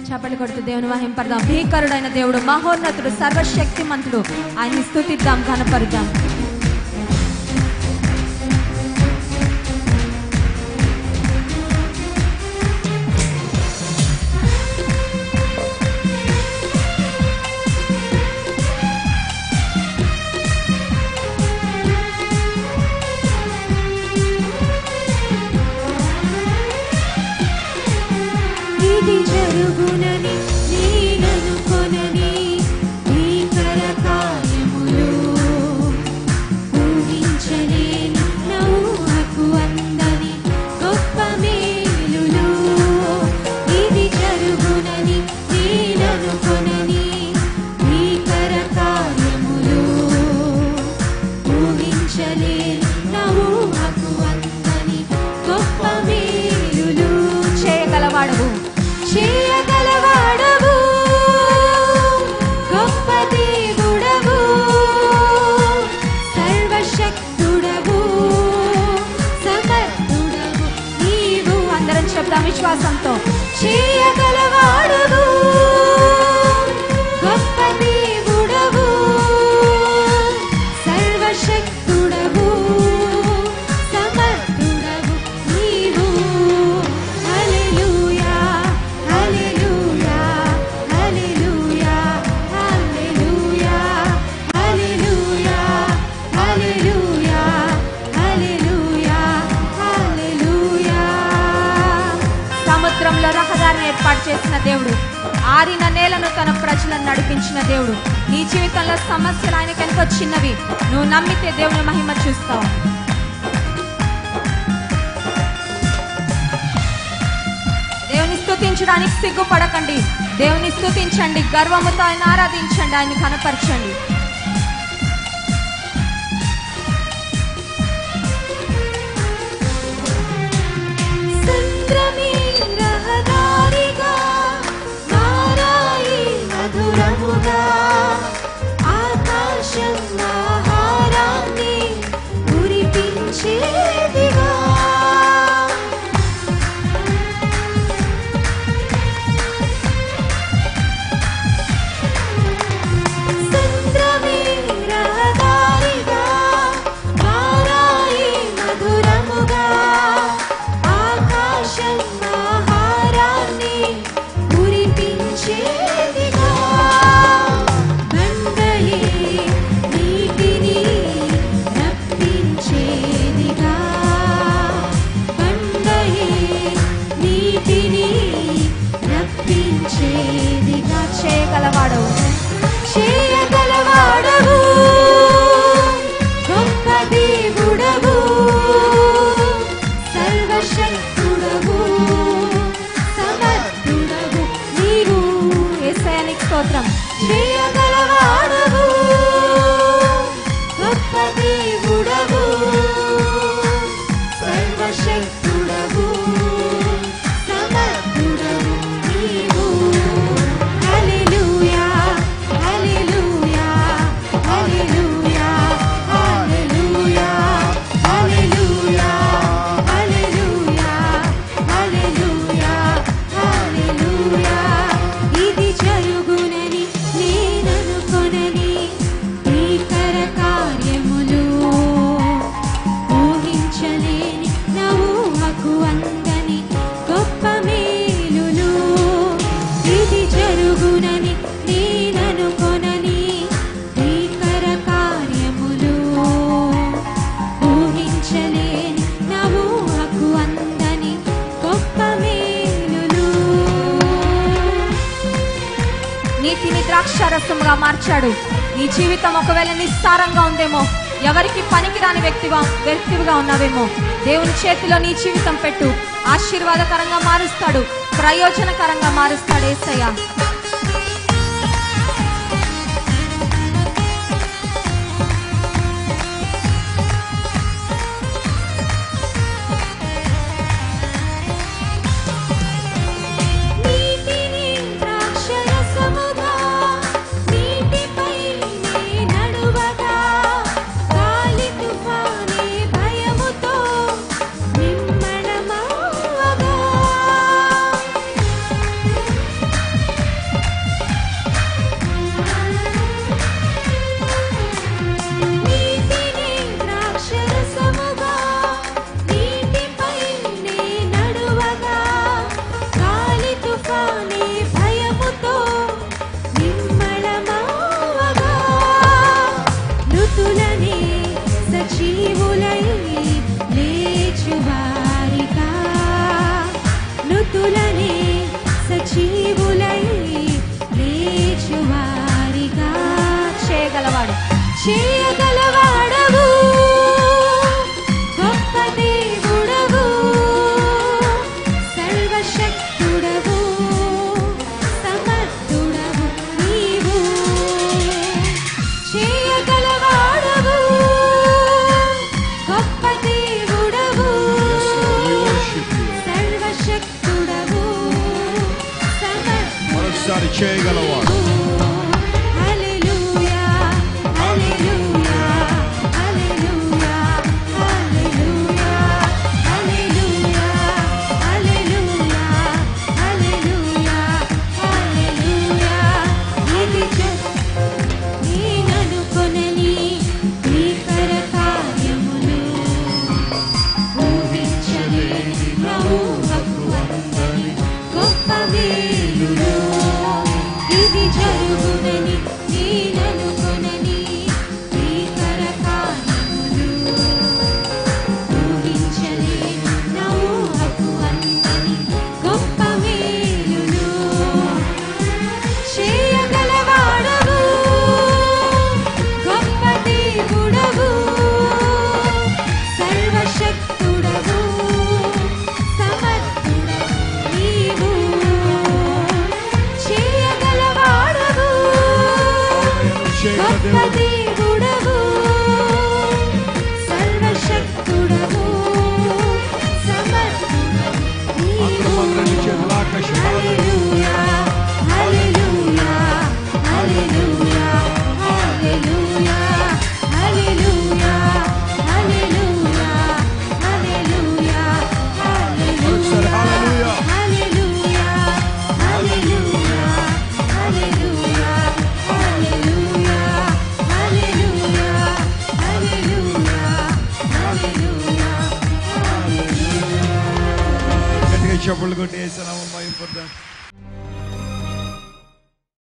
చప్పట్లు కొడుతూ దేవుని మహింపడదాం భీకరుడైన దేవుడు మహోన్నతుడు సర్వశక్తిమంతుడు ఆయన్ని స్తుతిద్దాం కనపరుద్దాం ఇది జరుగునని నేననుకొనని భీకర కార్యములు ఊహించలేని నవ్వుకు అందని గొప్ప మేలులు ఇది జరుగునని నేననుకొనని భీకర కార్యములు ఊహించలేని నవ్వుకు అందని గొప్ప మేలులు చేయగలవాడవు చేయగలవాడవు గొప్ప దేవుడవు సర్వశక్తుడవు సమర్థుడవు నీవు అందరం చెప్దాం విశ్వాసంతో చేయగలవాడవు గొప్ప దేవుడవు సర్వశక్తుడవు సమర్థుడవు నీవు హల్లెలూయా హల్లెలూయా హల్లెలూయా హల్లెలూయా హల్లెలూయా హల్లెలూయా హల్లెలూయా హల్లెలూయా సముద్రంలో రహదారిని ఏర్పాటు చేసిన దేవుడు ఆరిన నేలను తన ప్రజలను నడిపించిన దేవుడు నీ జీవితంలో సమస్యలు ఆయనకి ఎంతో చిన్నవి నువ్వు నమ్మితే దేవుని మహిమ చూస్తావు దేవుని స్తుతించడానికి సిగ్గుపడకండి దేవుని స్తుతించండి గర్వముతో ఆయన ఆరాధించండి ఆయన్ని కనపరచండి సంద్రమే రహదారిగా మారాయి మధురముగా ఆకాశం ఆహారాన్ని కురిపించేదిగా సంద్రమే రహదారిగా మారాయి మధురముగా ఆకాశం ఆహారాన్ని కురిపించేదిగా బండయే నీటిని రప్పించేదిగా బండయే నీటిని రప్పించేదిగా చేయగలవాడవు చేయగలవాడవు గొప్ప దేవుడవు సర్వశక్తుడవు సమర్థుడవు నీవు ఏసయానికి స్తోత్రం చేయగలవాడవు గొప్ప దేవుడవు సర్వశక్తుడవు సమర్థుడవు నీవు హల్లెలూయా హల్లెలూయా హల్లెలూయా హల్లెలూయా హల్లెలూయా హల్లెలూయా హల్లెలూయా హల్లెలూయా ఇది జరుగునని నేననుకొనని భీకర కార్యములు ఊహించలేని నా ఊహకు అందని గొప్ప మేలులు ఇది జరుగునని నేననుకొనని భీకర కార్యములు ఊహించలేని నా ఊహకు అందని గొప్ప మేలులు నీతిని ద్రాక్షారసముగా మార్చాడు నీ జీవితం ఒకవేళ నిస్సారంగా ఉందేమో ఎవరికి పనికిరాని వ్యక్తిగా వ్యక్తిగా ఉన్నావేమో దేవుని చేతిలో నీ జీవితం పెట్టు ఆశీర్వాదకరంగా మారుస్తాడు ప్రయోజనకరంగా మారుస్తాడు ఏసయ్య నీటిని ద్రాక్షరసముగా నీటిపై నే నడువగా గాలి తుఫానే భయముతో నిమ్మళమవ్వగా చేయగలవాడవు గొప్ప దేవుడవు సర్వశక్తుడవు సమర్థుడవు నీవు చేయగలవాడవు గొప్ప దేవుడవు We worship you. సర్వశక్తుడవు సమర్థుడవు మరొకసారి చేయగలవాడు హల్లెలూయా హల్లెలూయా హల్లెలూయా హల్లెలూయా హల్లెలూయా హల్లెలూయా హల్లెలూయా హల్లెలూయా ఇది నేననుకొనని భీకర కార్యములు ఊహించలేని ప్రభువకు అందని గొప్ప మేలులు ఇది జరుగునని నేననుకొనని భీకర కార్యములు ఊహించలేని నా ఊహకు అందని గొప్ప మేలులు చేయగలవాడవు గొప్ప దేవుడవు సర్వశక్తుడవు సమర్థుడవు నీవు చేయగలవాడవు గొప్ప దేవుడవు సర్వశక్తుడవు సమర్థుడవు అందరం అందరం చేతులు ఆకాశం హల్లెలూయా హల్లెలూయా హల్లెలూయా హల్లెలూయా హల్లెలూయా హల్లెలూయా హల్లెలూయా మరొకసారి హల్లెలూయా. హల్లెలూయా హల్లెలూయా హల్లెలూయా హల్లెలూయా హల్లెలూయా హల్లెలూయా హల్లెలూయా గట్టిగా చెప్పులు కొట్టి వేసిన మహిమ పొందాం